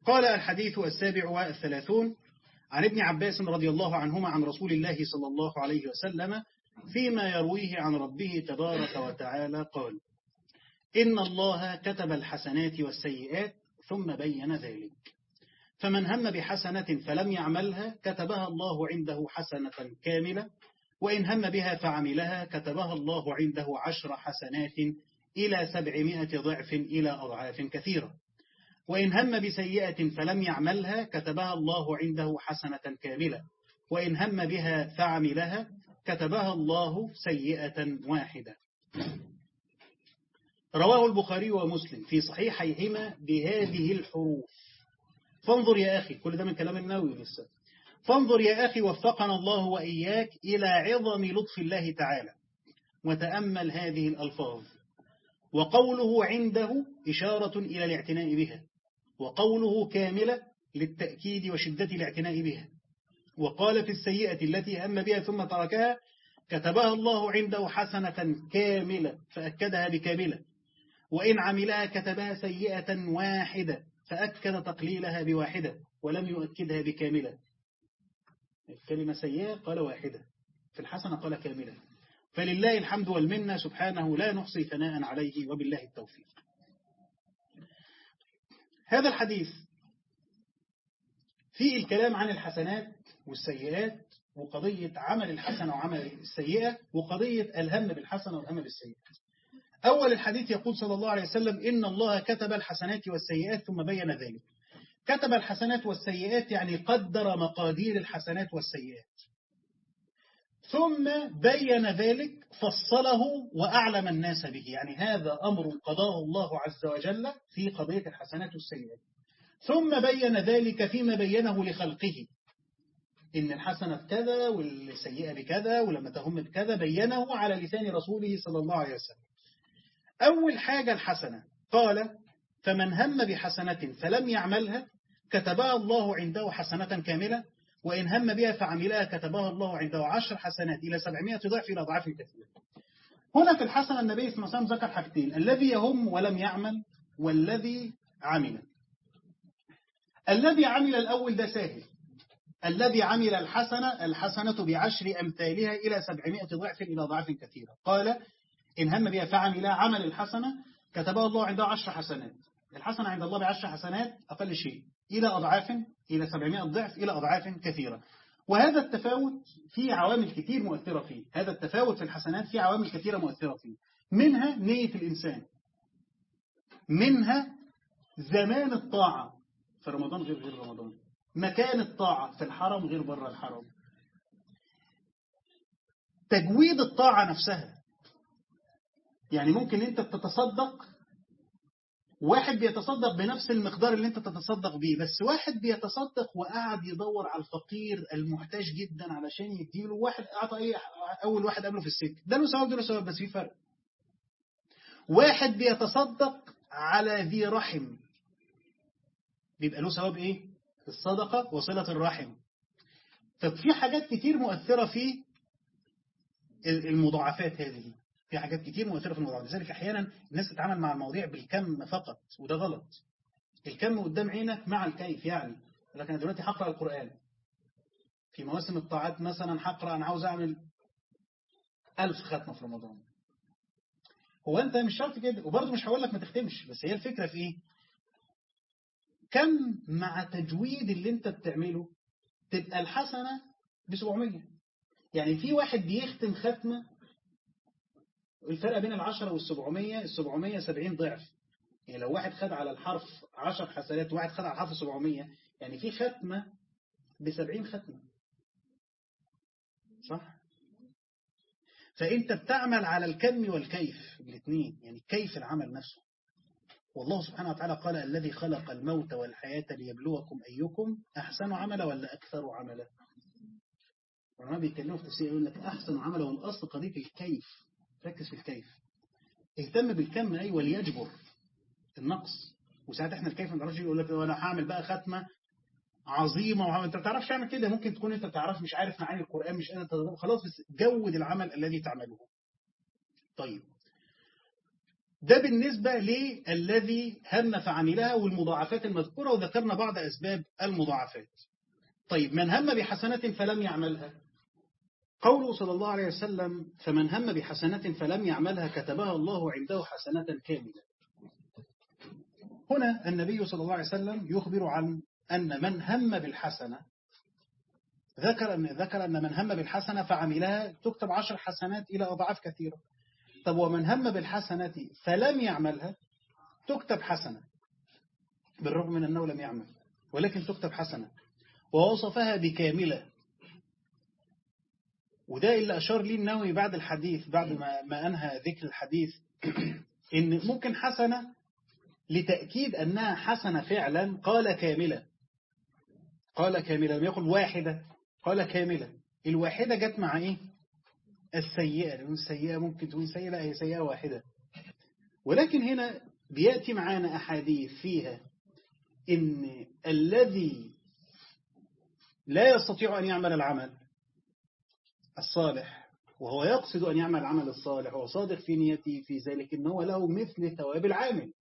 قال الحديث السابع والثلاثون عن ابن عباس رضي الله عنهما عن رسول الله صلى الله عليه وسلم فيما يرويه عن ربه تبارك وتعالى قال إن الله كتب الحسنات والسيئات ثم بين ذلك فمن هم بحسنة فلم يعملها كتبها الله عنده حسنة كاملة وإن هم بها فعملها كتبها الله عنده عشر حسنات إلى سبعمائة ضعف إلى أضعاف كثيرة وإن هم بسيئة فلم يعملها كتبها الله عنده حسنة كاملة وإن هم بها فعملها كتبها الله سيئة واحدة رواه البخاري ومسلم في صحيحيهما بهذه الحروف فانظر يا أخي كل ده من كلام النووي لسه فانظر يا أخي وفقنا الله وإياك إلى عظم لطف الله تعالى وتأمل هذه الألفاظ وقوله عنده إشارة إلى الاعتناء بها وقوله كاملة للتأكيد وشدة الاعتناء بها وقال في السيئة التي هم بها ثم تركها كتبها الله عنده حسنة كاملة فأكدها بكاملة وإن عملها كتبها سيئة واحدة فأكد تقليلها بواحدة ولم يؤكدها بكاملة الكلمة سيئة قال واحدة في الحسنة قال كاملة فلله الحمد والمنة سبحانه لا نحصي ثناء عليه وبالله التوفيق هذا الحديث فيه الكلام عن الحسنات والسيئات وقضية عمل الحسنة وعمل السيئة وقضية الهم بالحسنة والهم بالسيئة أول الحديث يقول صلى الله عليه وسلم إن الله كتب الحسنات والسيئات ثم بين ذلك كتب الحسنات والسيئات يعني قدر مقادير الحسنات والسيئات ثم بين ذلك فصله وأعلم الناس به يعني هذا أمر قضاه الله عز وجل في قضية الحسنات والسيئات ثم بين ذلك فيما بينه لخلقه إن الحسنة بكذا والسيئة بكذا ولما تهم بكذا بينه على لسان رسوله صلى الله عليه وسلم أول حاجة الحسنة قال فمن هم بحسنة فلم يعملها كتبها الله عنده حسنة كاملة وإن هم بها فعملها كتبها الله عنده عشر حسنات إلى سبعمائة ضعف إلى أضعاف كثيرة هنا في الحسنة النبي صلى الله عليه وسلم ذكر حاجتين الذي يهم ولم يعمل والذي عمل الذي عمل الأول ده سهل الذي عمل الحسنة الحسنة بعشر أمثالها إلى سبعمائة ضعف إلى ضعف كثيرة قال إن هم بها فعملها عمل الحسنة كتبها الله عنده عشر حسنات الحسنة عند الله بعشر حسنات أقل شيء إلى أضعاف إلى 700 ضعف إلى أضعاف كثيرة وهذا التفاوت فيه عوامل كثير مؤثرة فيه هذا التفاوت في الحسنات فيه عوامل كثيرة مؤثرة فيه منها نية الإنسان منها زمان الطاعة في رمضان غير غير رمضان مكان الطاعة في الحرم غير بره الحرم تجويد الطاعة نفسها يعني ممكن انت تتصدق واحد بيتصدق بنفس المقدار اللي انت تتصدق بيه بس واحد بيتصدق وقعد يدور على الفقير المحتاج جدا علشان يديله واحد اعطى ايه اول واحد قبله في السكه ده له ثواب ده له ثواب بس في فرق واحد بيتصدق على ذي رحم بيبقى له ثواب ايه الصدقه وصله الرحم ففي حاجات كتير مؤثره في المضاعفات هذه في حاجات كتير مؤثرة في الموضوع لذلك أحيانا الناس تتعامل مع المواضيع بالكم فقط وده غلط الكم قدام عينك مع الكيف يعني لكن أنا دلوقتي هقرأ القرآن في مواسم الطاعات مثلا هقرأ أنا عاوز أعمل ألف ختمة في رمضان هو أنت مش شرط كده وبرضه مش هقول لك ما تختمش بس هي الفكرة في إيه كم مع تجويد اللي أنت بتعمله تبقى الحسنة ب 700 يعني في واحد بيختم ختمة الفرق بين العشرة والسبعمية السبعمية سبعين ضعف يعني لو واحد خد على الحرف عشر حسنات وواحد خد على الحرف سبعمية يعني في ختمة بسبعين ختمة صح؟ فأنت بتعمل على الكم والكيف الاثنين يعني كيف العمل نفسه والله سبحانه وتعالى قال الذي خلق الموت والحياة ليبلوكم أيكم أحسن عملا ولا أكثر عملا ولما بيتكلموا في تفسير يقول لك أحسن عملا والأصل قضية الكيف ركز في الكيف اهتم بالكم أي وليجبر النقص وساعات احنا الكيف ما تعرفش يقول لك انا هعمل بقى ختمه عظيمه وعمل انت ما تعرفش تعمل كده ممكن تكون انت تعرف مش عارف معاني القران مش قادر خلاص بس جود العمل الذي تعمله طيب ده بالنسبة للذي هم فعملها والمضاعفات المذكورة وذكرنا بعض أسباب المضاعفات طيب من هم بحسنة فلم يعملها قوله صلى الله عليه وسلم فمن هم بحسنة فلم يعملها كتبها الله عنده حسنة كاملة هنا النبي صلى الله عليه وسلم يخبر عن أن من هم بالحسنة ذكر أن ذكر أن من هم بالحسنة فعملها تكتب عشر حسنات إلى أضعاف كثيرة طب ومن هم بالحسنة فلم يعملها تكتب حسنة بالرغم من أنه لم يعمل ولكن تكتب حسنة ووصفها بكاملة وده اللي أشار لي النووي بعد الحديث بعد ما, ما أنهى ذكر الحديث إن ممكن حسنة لتأكيد أنها حسنة فعلا قال كاملة قال كاملة لم يقل واحدة قال كاملة الواحدة جت مع إيه السيئة لأن السيئة ممكن تكون سيئة لا هي سيئة واحدة ولكن هنا بيأتي معانا أحاديث فيها إن الذي لا يستطيع أن يعمل العمل الصالح وهو يقصد أن يعمل العمل الصالح وهو صادق في نيته في ذلك إنه له مثل ثواب العامل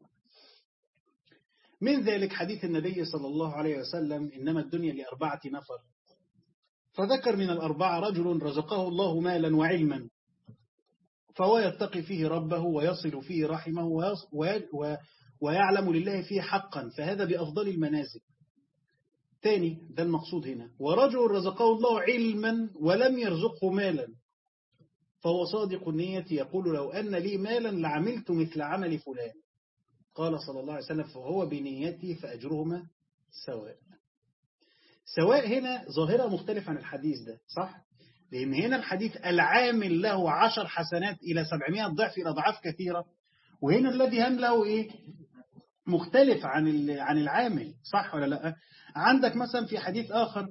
من ذلك حديث النبي صلى الله عليه وسلم إنما الدنيا لأربعة نفر فذكر من الأربعة رجل رزقه الله مالا وعلما فهو يتقي فيه ربه ويصل فيه رحمه ويعلم لله فيه حقا فهذا بأفضل المنازل ثاني ده المقصود هنا ورجل رزقه الله علما ولم يرزقه مالا فهو صادق النية يقول لو أن لي مالا لعملت مثل عمل فلان قال صلى الله عليه وسلم فهو بنيتي فأجرهما سواء سواء هنا ظاهرة مختلفة عن الحديث ده صح؟ لأن هنا الحديث العامل له عشر حسنات إلى سبعمائة ضعف إلى أضعاف كثيرة وهنا الذي هم له إيه؟ مختلف عن عن العامل صح ولا لا عندك مثلا في حديث آخر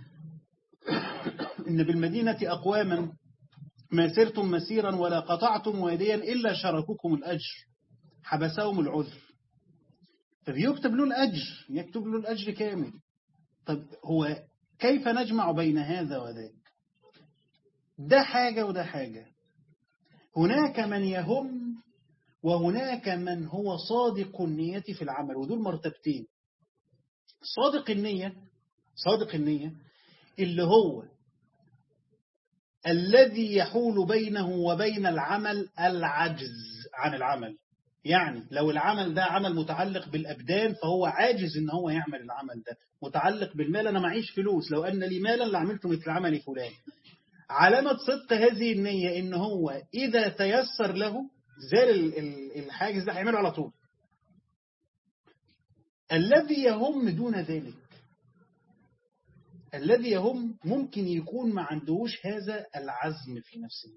إن بالمدينة أقواما ما سرتم مسيرا ولا قطعتم واديا إلا شركوكم الأجر حبسهم العذر فبيكتب له الأجر يكتب له الأجر كامل طب هو كيف نجمع بين هذا وذاك ده حاجة وده حاجة هناك من يهم وهناك من هو صادق النية في العمل ودول مرتبتين صادق النية صادق النية اللي هو الذي يحول بينه وبين العمل العجز عن العمل يعني لو العمل ده عمل متعلق بالأبدان فهو عاجز ان هو يعمل العمل ده متعلق بالمال أنا معيش فلوس لو أن لي مالا لعملته مثل عمل فلان علامة صدق هذه النية ان هو إذا تيسر له زال الحاجز ده هيعمله على طول الذي يهم دون ذلك الذي يهم ممكن يكون ما عندهوش هذا العزم في نفسه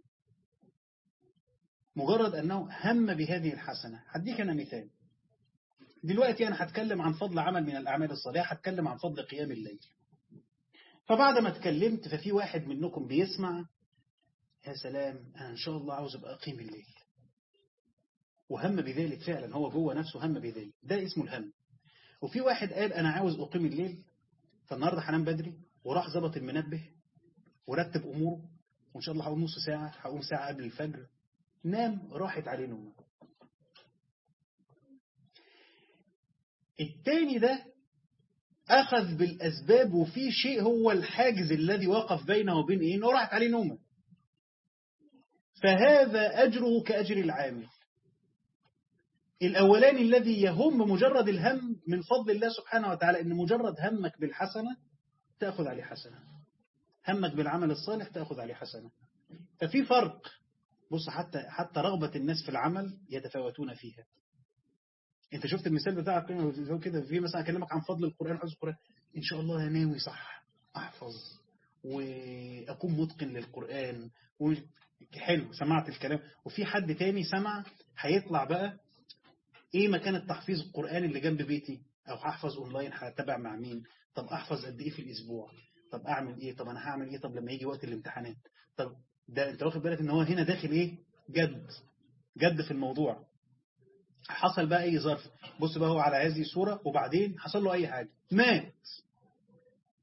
مجرد أنه هم بهذه الحسنة هديك أنا مثال دلوقتي أنا هتكلم عن فضل عمل من الأعمال الصالحة هتكلم عن فضل قيام الليل فبعد ما اتكلمت ففي واحد منكم بيسمع يا سلام أنا إن شاء الله عاوز أبقى أقيم الليل وهم بذلك فعلا هو جوه نفسه هم بذلك ده اسمه الهم وفي واحد قال أنا عاوز أقيم الليل فالنهاردة هنام بدري وراح ظبط المنبه ورتب أموره وإن شاء الله هقوم نص ساعة هقوم ساعة قبل الفجر نام راحت عليه نوم التاني ده أخذ بالأسباب وفي شيء هو الحاجز الذي وقف بينه وبين إيه إنه راحت عليه نومه فهذا أجره كأجر العامل الأولاني الذي يهم مجرد الهم من فضل الله سبحانه وتعالى إن مجرد همك بالحسنة تأخذ عليه حسنة همك بالعمل الصالح تأخذ عليه حسنة ففي فرق بص حتى حتى رغبة الناس في العمل يتفاوتون فيها انت شفت المثال بتاع كده في مثلا اكلمك عن فضل القرآن حفظ القرآن ان شاء الله ناوي صح احفظ واكون متقن للقرآن حلو سمعت الكلام وفي حد تاني سمع هيطلع بقى ايه مكان التحفيظ القرآن اللي جنب بيتي او هحفظ اونلاين هتابع مع مين طب احفظ قد ايه في الاسبوع طب اعمل ايه طب انا هعمل ايه طب لما يجي وقت الامتحانات طب ده انت واخد بالك ان هو هنا داخل ايه جد جد في الموضوع حصل بقى اي ظرف بص بقى هو على هذه الصورة وبعدين حصل له اي حاجة مات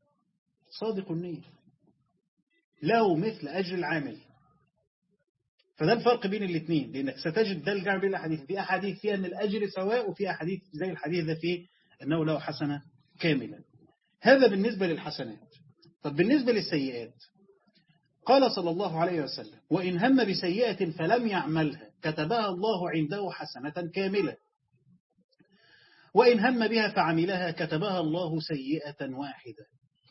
صادق النية له مثل اجر العامل فده الفرق بين الاثنين لأنك ستجد ده الجمع بين الأحاديث في أحاديث فيها أن الأجر سواء وفي أحاديث زي الحديث ده فيه أنه له حسنة كاملة هذا بالنسبة للحسنات طب بالنسبة للسيئات قال صلى الله عليه وسلم وإن هم بسيئة فلم يعملها كتبها الله عنده حسنة كاملة وإن هم بها فعملها كتبها الله سيئة واحدة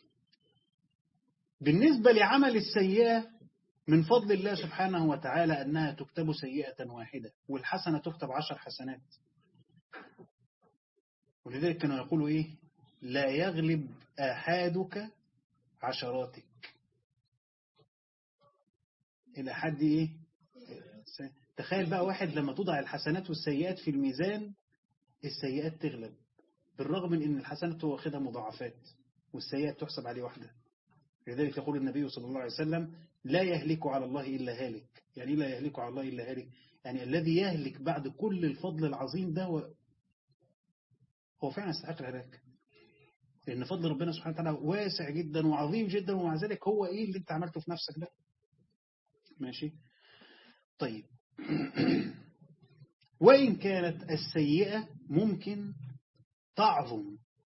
بالنسبة لعمل السيئة من فضل الله سبحانه وتعالى أنها تكتب سيئة واحدة والحسنة تكتب عشر حسنات ولذلك كانوا يقولوا إيه لا يغلب أحدك عشراتك إلى حد إيه تخيل بقى واحد لما توضع الحسنات والسيئات في الميزان السيئات تغلب بالرغم من أن الحسنات هو واخدها مضاعفات والسيئات تحسب عليه واحدة لذلك يقول النبي صلى الله عليه وسلم لا يهلك على الله إلا هالك يعني لا يهلك على الله إلا هالك يعني الذي يهلك بعد كل الفضل العظيم ده هو, هو فعلا استحق الهلاك لأن فضل ربنا سبحانه وتعالى واسع جدا وعظيم جدا ومع ذلك هو إيه اللي انت عملته في نفسك ده ماشي طيب وإن كانت السيئة ممكن تعظم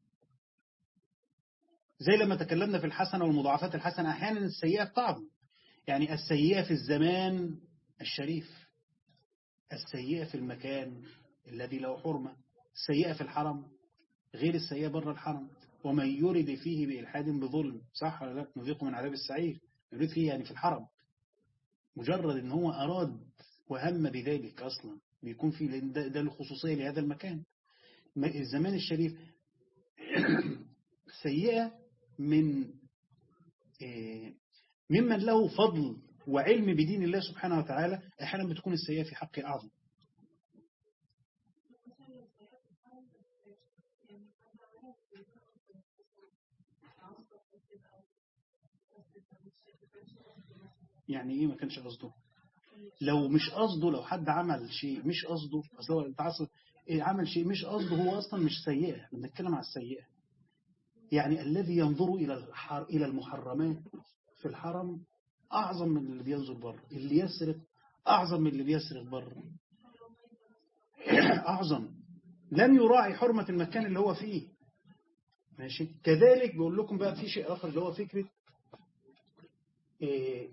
زي لما تكلمنا في الحسنة والمضاعفات الحسنة أحيانا السيئة تعظم يعني السيئة في الزمان الشريف السيئة في المكان الذي له حرمة السيئة في الحرم غير السيئة بره الحرم ومن يرد فيه بإلحاد بظلم صح ولا لا نذيقه من عذاب السعير يريد فيه يعني في الحرم مجرد ان هو أراد وهم بذلك أصلا بيكون فيه لأن ده, ده الخصوصية لهذا المكان الزمان الشريف سيئة من ممن له فضل وعلم بدين الله سبحانه وتعالى أحيانا بتكون السيئة في حقه أعظم يعني ايه ما كانش قصده لو مش قصده لو حد عمل شيء مش قصده اصل هو انت عصر إيه عمل شيء مش قصده هو اصلا مش سيئه بنتكلم على السيئه يعني الذي ينظر الى الحر الى المحرمات في الحرم اعظم من اللي بينظر بره اللي يسرق اعظم من اللي بيسرق بره اعظم لم يراعي حرمه المكان اللي هو فيه ماشي كذلك بقول لكم بقى في شيء اخر اللي هو فكره إيه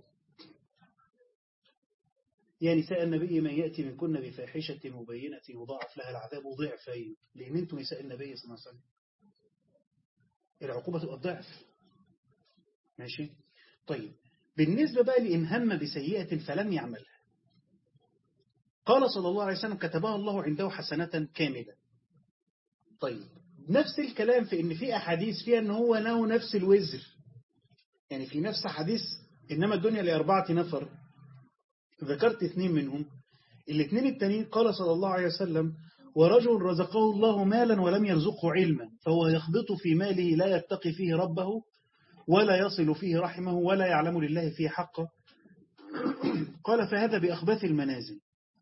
يا نساء النبي من يأتي من كن بفاحشة مبينة يضاعف لها العذاب ضعفين لأن انتم نساء النبي صلى الله عليه وسلم العقوبة تبقى الضعف ماشي طيب بالنسبة بقى لإن هم بسيئة فلم يعملها قال صلى الله عليه وسلم كتبها الله عنده حسنة كاملة طيب نفس الكلام في ان في أحاديث فيها ان هو له نفس الوزر يعني في نفس حديث إنما الدنيا لأربعة نفر ذكرت اثنين منهم الاثنين التانيين قال صلى الله عليه وسلم ورجل رزقه الله مالا ولم يرزقه علما فهو يخبط في ماله لا يتقي فيه ربه ولا يصل فيه رحمه ولا يعلم لله فيه حقه قال فهذا بأخبث المنازل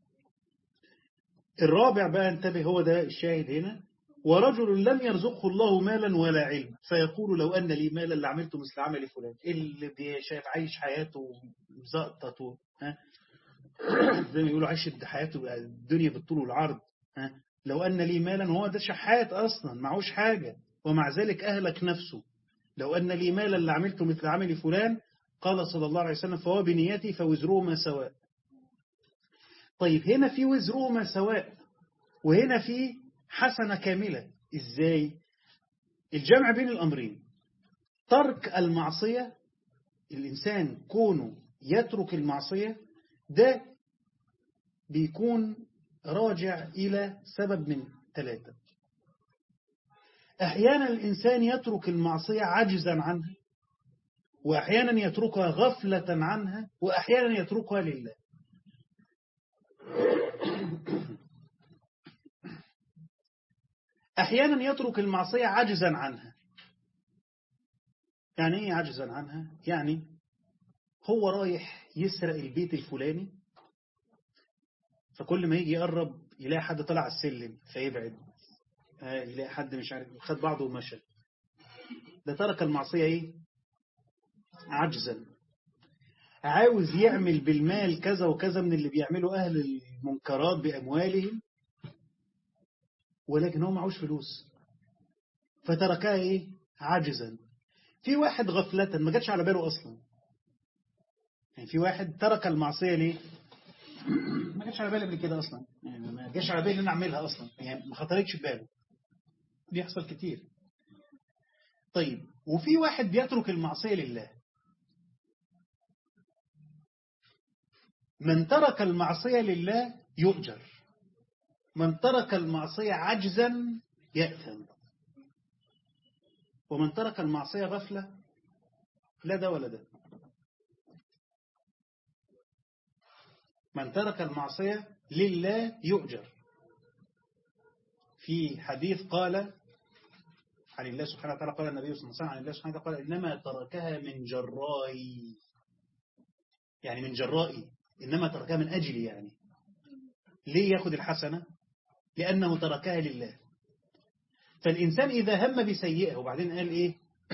الرابع بقى انتبه هو ده الشاهد هنا ورجل لم يرزقه الله مالا ولا علما فيقول لو أن لي مالا لعملت مثل عمل فلان اللي شايف عايش حياته مزقطة ها زي ما يقولوا عايش حياته الدنيا بالطول والعرض ها لو أن لي مالا هو ده شحات أصلا معهوش حاجة ومع ذلك أهلك نفسه لو أن لي مالا لعملت مثل عمل فلان قال صلى الله عليه وسلم فهو بنيتي فوزرهما سواء طيب هنا في وزرهما سواء وهنا في حسنة كاملة إزاي الجمع بين الأمرين ترك المعصية الإنسان كونه يترك المعصية ده بيكون راجع إلى سبب من ثلاثة أحيانا الإنسان يترك المعصية عجزا عنها وأحيانا يتركها غفلة عنها وأحيانا يتركها لله أحيانا يترك المعصية عجزا عنها يعني إيه عجزا عنها؟ يعني هو رايح يسرق البيت الفلاني فكل ما يجي يقرب يلاقي حد طلع على السلم فيبعد يلاقي حد مش عارف خد بعضه ومشى ده ترك المعصية ايه عجزا عاوز يعمل بالمال كذا وكذا من اللي بيعملوا أهل المنكرات بأموالهم ولكن هو معهوش فلوس فتركها إيه عاجزا في واحد غفلة ما جاتش على باله أصلا يعني في واحد ترك المعصية ليه ما جاتش على بالي قبل كده أصلا يعني ما جاش على بالي ان انا اعملها أصلا يعني ما خطرتش في باله بيحصل كتير طيب وفي واحد بيترك المعصية لله من ترك المعصية لله يؤجر من ترك المعصية عجزا يأثم ومن ترك المعصية غفلة لا ده ولا ده من ترك المعصية لله يؤجر في حديث قال عن الله سبحانه وتعالى قال النبي صلى الله عليه وسلم عن الله سبحانه وتعالى قال إنما تركها من جرائي يعني من جرائي إنما تركها من أجلي يعني ليه ياخد الحسنة لأنه تركها لله فالإنسان إذا هم بسيئة وبعدين قال إيه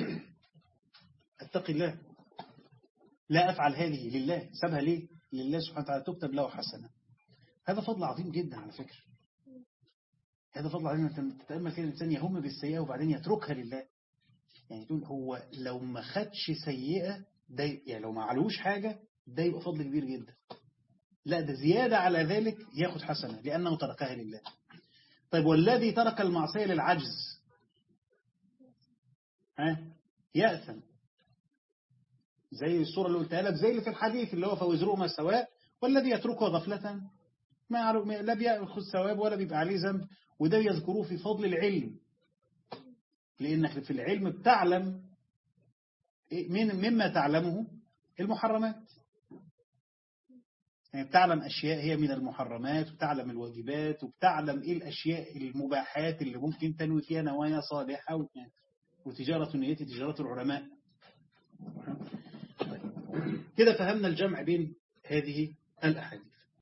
اتقي الله لا أفعل هذه لله سابها ليه لله سبحانه وتعالى تكتب له حسنة هذا فضل عظيم جدا على فكرة هذا فضل عظيم أنت تتأمل كده الإنسان يهم بالسيئة وبعدين يتركها لله يعني تقول هو لو ما خدش سيئة ده يعني لو ما علوش حاجة ده يبقى فضل كبير جدا لا ده زيادة على ذلك ياخد حسنة لأنه تركها لله طيب والذي ترك المعصية للعجز ها يأثم زي الصورة اللي قلتها لك زي اللي في الحديث اللي هو فوزرهما سواء والذي يتركه غفلة ما لا بيأخذ ثواب ولا بيبقى عليه ذنب وده يذكروه في فضل العلم لأنك في العلم بتعلم من مما تعلمه المحرمات يعني بتعلم أشياء هي من المحرمات وبتعلم الواجبات وبتعلم إيه الأشياء المباحات اللي ممكن تنوي فيها نوايا صالحة وتجارة نيتي تجارة العلماء كده فهمنا الجمع بين هذه الأحاديث